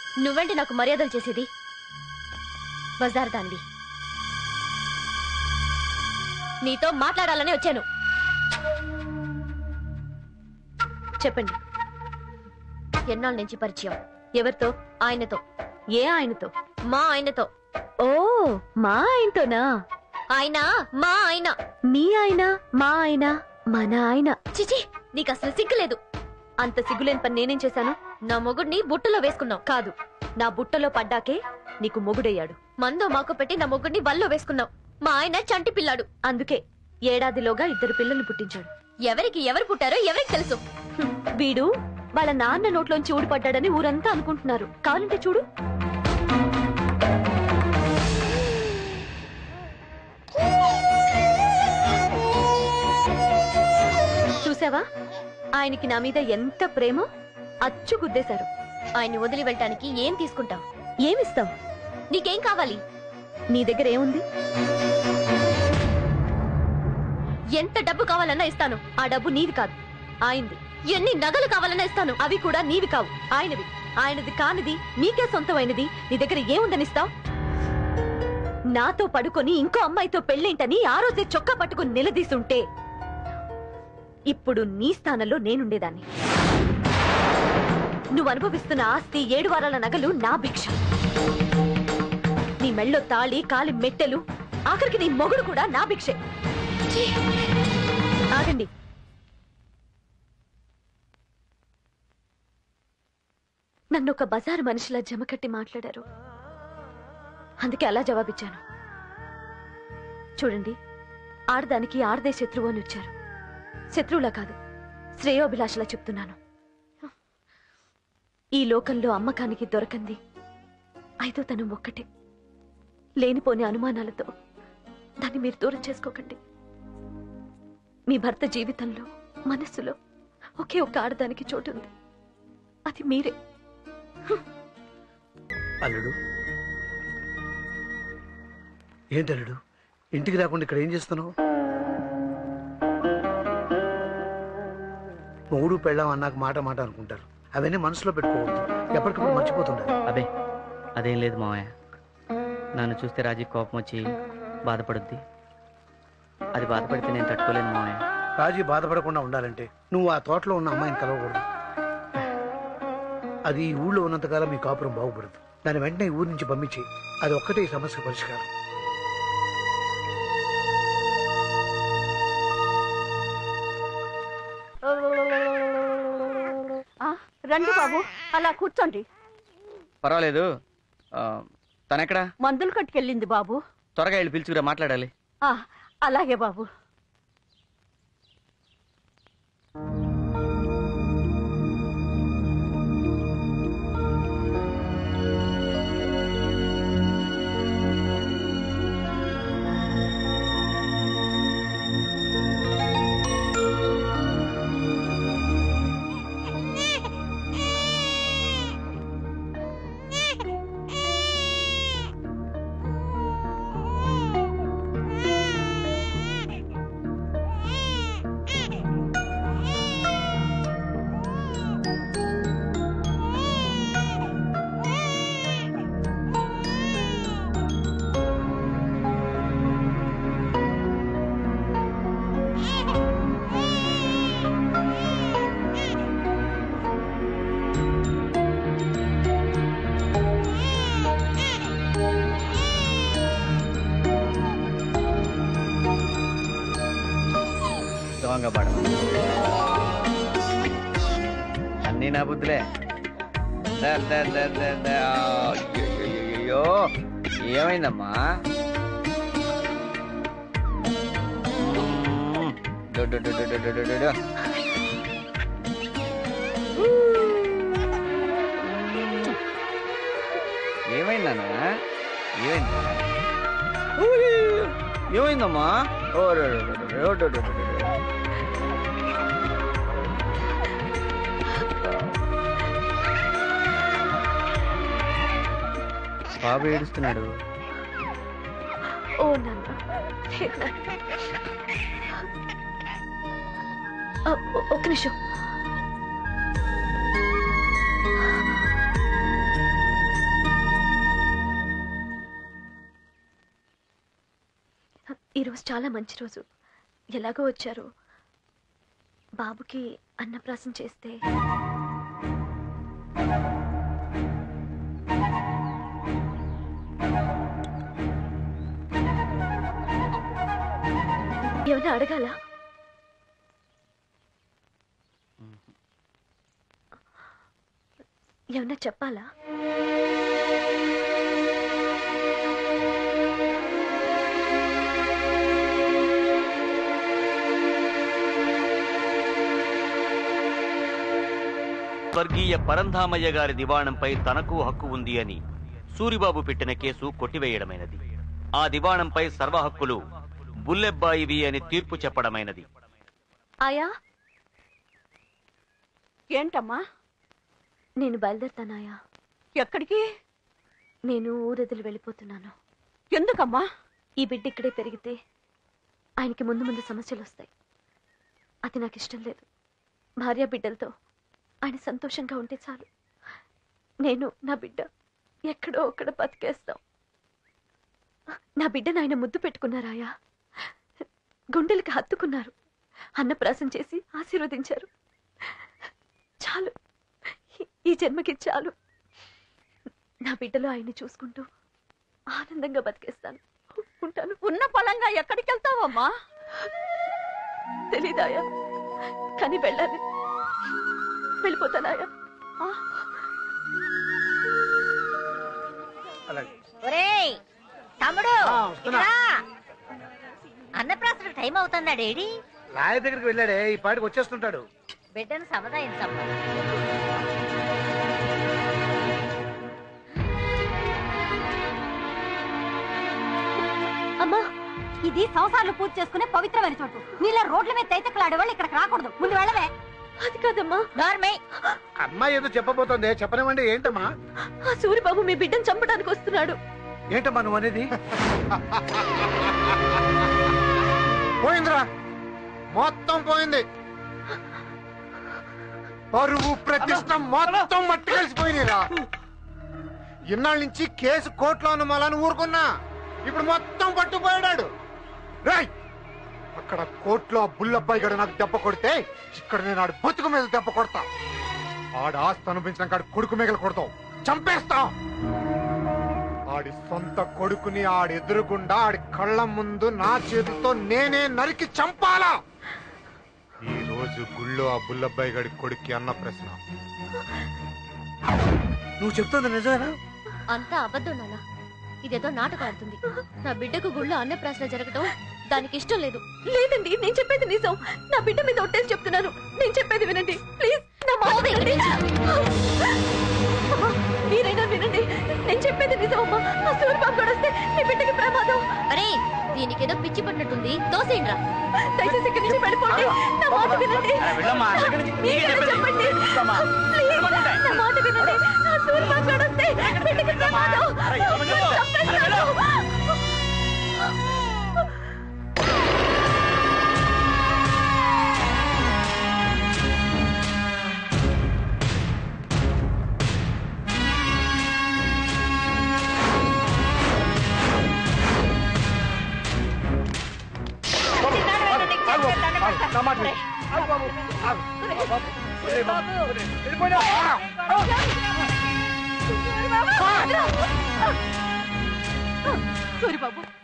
నువ్వేంటి నాకు మర్యాదలు చేసేది బజార్ దానివి నీతో మాట్లాడాలని వచ్చాను చెప్పండి ఎన్నాళ్ళ నుంచి పరిచయం ఎవరితో ఆయనతో ఏ ఆయనతో మా ఆయనతో ఓ మా ఆయనతోనా ఆయన మా ఆయన మీ ఆయన మా ఆయన మన ఆయన చిచి నీకు అసలు సిగ్గులేదు అంత సిగ్గులేని పని నేనేం చేశాను నా మొగుడిని బుట్టలో వేసుకున్నావు కాదు నా బుట్టలో పడ్డాకే నీకు మొగుడయ్యాడు మందో మాకు పెట్టి నా మొగుడిని వల్లో వేసుకున్నావు మా ఆయన చంటి పిల్లాడు అందుకే ఏడాదిలోగా ఇద్దరు పిల్లల్ని పుట్టించాడు ఎవరికి ఎవరు పుట్టారో ఎవరికి తెలుసు హ్మ్, వీడు వాళ్ళ నాన్న నోట్లోంచి ఊడిపడ్డాడని ఊరంతా అనుకుంటున్నారు కావాలంటే చూడు చూసావా ఆయనకి నా మీద ఎంత ప్రేమో అచ్చు గుద్దేశారు ఆయన్ని వదిలి వెళ్ళటానికి ఏం తీసుకుంటావు ఏమిస్తావు నీకేం కావాలి నీ దగ్గర ఏముంది ఎంత డబ్బు కావాలన్నా ఇస్తాను ఆ డబ్బు నీది కాదు ఆయనది ఎన్ని నగలు కావాలన్నా ఇస్తాను అవి కూడా నీవి కావు ఆయనవి ఆయనది కానిది నీకే సొంతమైనది నీ దగ్గర ఏముందనిస్తావు నాతో పడుకొని ఇంకో అమ్మాయితో పెళ్ళేంటని ఆ రోజే చొక్కా పట్టుకుని నిలదీసుంటే ఇప్పుడు నీ స్థానంలో నేనుండేదాన్ని నువ్వు అనుభవిస్తున్న ఆస్తి ఏడు వారాల నగలు నా భిక్ష నీ మెళ్ళో తాళి కాలి మెట్టెలు ఆఖరికి నీ మొగుడు కూడా నా భిక్షే ఛీ! ఆగండి నన్ను ఒక బజారు మనిషిలా జమకట్టి మాట్లాడారు అందుకే అలా జవాబిచ్చాను చూడండి ఆడదానికి ఆడదే శత్రువు అని వచ్చారు శత్రువులా కాదు శ్రేయోభిలాషలా చెప్తున్నాను ఈ లోకంలో అమ్మకానికి దొరకంది ఐదో తనం ఒక్కటే లేనిపోని అనుమానాలతో దాన్ని మీరు దూరం చేసుకోకండి మీ భర్త జీవితంలో మనస్సులో ఒకే ఒక్క ఆడదానికి చోటు ఉంది అది మీరే అల్లుడు ఏంటి అల్లుడు ఇంటికి రాకుండా ఇక్కడ ఏం చేస్తున్నావు మొగుడు పెళ్ళాం అన్నాక మాట మాట అనుకుంటారు అవన్నీ మనసులో పెట్టుకోవద్దు ఎప్పటికప్పుడు మర్చిపోతుండాలి అబే అదేం లేదు మావయ్య నన్ను చూస్తే రాజీ కోపం వచ్చి బాధపడుద్ది అది బాధపడితే నేను తట్టుకోలేను మావయ్య రాజీ బాధపడకుండా ఉండాలంటే నువ్వు ఆ తోటలో ఉన్న అమ్మాయిని కలవకూడదు అది ఈ ఊళ్ళో ఉన్నంతకాలం మీ కాపురం బాగుపడదు దాని వెంటనే ఈ ఊరి నుంచి పంపించి అది ఒక్కటే ఈ సమస్య పరిష్కారం రండి బాబు అలా కూర్చోండి పర్వాలేదు ఆ, తనెక్కడా మందులు కట్టుకెళ్ళింది బాబు త్వరగా వెళ్ళి పిలుచుకురా మాట్లాడాలి ఆ, అలాగే బాబు దొంగ పడ అన్నీ నా బుద్ధులే ద, ద, ద, ద, ద. అయ్యయ్యయ్యయ్యో. ఏమైందమ్మా మ్మ్. డు, డు, డు, డు, డు, డు, డు, డు, డు. ఏమైందన్నా ఏమైందా ఉయ్యయ్యయ్యో. ఏమైందమ్మా ఓ రు, రు, రు, రు, రు, రు, రు, రు, రు. బాబు ఏడుస్తున్నాడు ఓ నాన్న లేదు నాన్న. ఆ, ఒ- ఒక్క నిమిషం ఈరోజు చాలా మంచి రోజు ఎలాగో వచ్చారు బాబుకి అన్నప్రాసం చేస్తే ఏమైనా అడగాల ఏమన్నా చెప్పాలా స్వర్గీయ పరంధామయ్య గారి దివాణంపై తనకు హక్కు ఉంది అని సూరిబాబు పెట్టిన కేసు కొట్టివేయడమైనది ఆ దివాణంపై సర్వ హక్కులు బుల్లెబ్బాయివి అని తీర్పు చెప్పడమైనది ఆయా ఏంటమ్మా నేను బయలుదేరుతానాయా ఎక్కడికి నేను ఊరెదిలి వెళ్ళిపోతున్నాను ఎందుకమ్మా ఈ బిడ్డ ఇక్కడే పెరిగితే ఆయనకి ముందు ముందు సమస్యలు వస్తాయి అది నాకు ఇష్టం లేదు భార్య బిడ్డలతో ఆయన సంతోషంగా ఉంటే చాలు నేను నా బిడ్డ ఎక్కడో ఒక్కడ బతికేస్తాం నా బిడ్డను ఆయన ముద్దు పెట్టుకున్నారాయా గుండెలకి హత్తుకున్నారు అన్నప్రాసం చేసి ఆశీర్వదించారు చాలు ఈ- ఈ జన్మకి చాలు నా బిడ్డలో ఆయన్ని చూసుకుంటూ ఆనందంగా బతికేస్తాను ఉంటాను ఉన్న పొలంగా ఎక్కడికి వెళ్తావమ్మా తెలీదాయా కానీ వెళ్ళాలి వెళ్ళిపోతానాయా అలాగే ఒరేయ్ తమ్ముడు ఆ, వస్తున్నా. ఇట్రా. అన్నప్రాసన టైం అవుతుందా డేడీ లాయ దగ్గరికి వెళ్ళాడే ఈ పాటికి వచ్చేస్తుంటాడు బిడ్డను సముదాయించమ్మా అమ్మా ఇది సంసారాలు పూజ చేసుకునే పవిత్రమైన చోటు నీళ్ళ రోడ్ల మీద తైతక్కలాడే వాళ్ళు ఇక్కడికి రాకూడదు ముందు వెళ్ళవే అది కాదమ్మా నార్మే అమ్మాయి ఏదో చెప్పబోతోంది చెప్పనివ్వండి ఏంటమ్మా ఆ సూరిబాబు మీ బిడ్డను చంపడానికి వస్తున్నాడు ఏంటమ్మా నువ్వు అనేది పోయిందిరా మొత్తం పోయింది పరువు ప్రతిష్ట మొత్తం మట్టి కలిసిపోయినాయిరా ఇన్నాళ్ళ నుంచి కేసు కోర్టులో ఉన్న మళ్ళా ఊరుకున్నా ఇప్పుడు మొత్తం పట్టుపోయాడు రాయ్ అక్కడ కోర్టులో ఆ బుల్లబ్బాయి గడు నాకు దెబ్బ కొడితే ఇక్కడ నేను ఆడి బతుకు మీద దెబ్బ కొడతా ఆడ ఆస్తి అనుభవించిన కాడు కొడుకు మిగలు కొడతావు చంపేస్తా ఆడి సొంత కొడుకుని ఆడి ఎదురుగుండా ఆడి కళ్ళ ముందు నా చేతితో నేనే నరికి చంపాలా ఈ రోజు గుళ్ళో ఆ బుల్లబ్బాయి గడి కొడుక్కి అన్న ప్రశ్న నువ్వు చెప్తుంది నిజమేనా అంతా అబద్ధం నాన్న ఇదేదో నాటకం ఆడుతుంది నా బిడ్డకు గుళ్ళో అన్నప్రాసన జరగటం దానికి ఇష్టం లేదు లేదండి నేను చెప్పేది నిజం నా బిడ్డ మీద ఒట్టేసి చెప్తున్నాను నేను చెప్పేది వినండి ప్లీజ్ నా మాట వినండి అమ్మా, మీరైనా వినండి నేను చెప్పేది నిజం అమ్మా ఆ సూర్యబాబు కూడా వస్తే మీ బిడ్డకి ప్రమాదం అరే దీనికి ఏదో పిచ్చి పట్టినట్టుంది దోసేయండి రా దయచేసి ఇక్కడి నుంచి వెళ్ళిపోండి నా మాట వినండి వెళ్ళమ్మా, ఇక్కడి నుంచి నీకే మీరైనా చెప్పేది. చెప్పండి వెళ్ళమ్మా. ప్లీజ్ నా మాట వినండి ఆ సూర్యబాబు కూడా వస్తే బిడ్డకి ప్రమాదం అరే, వెళ్ళమ్మా. చంపేస్తాను. సూరిబాబు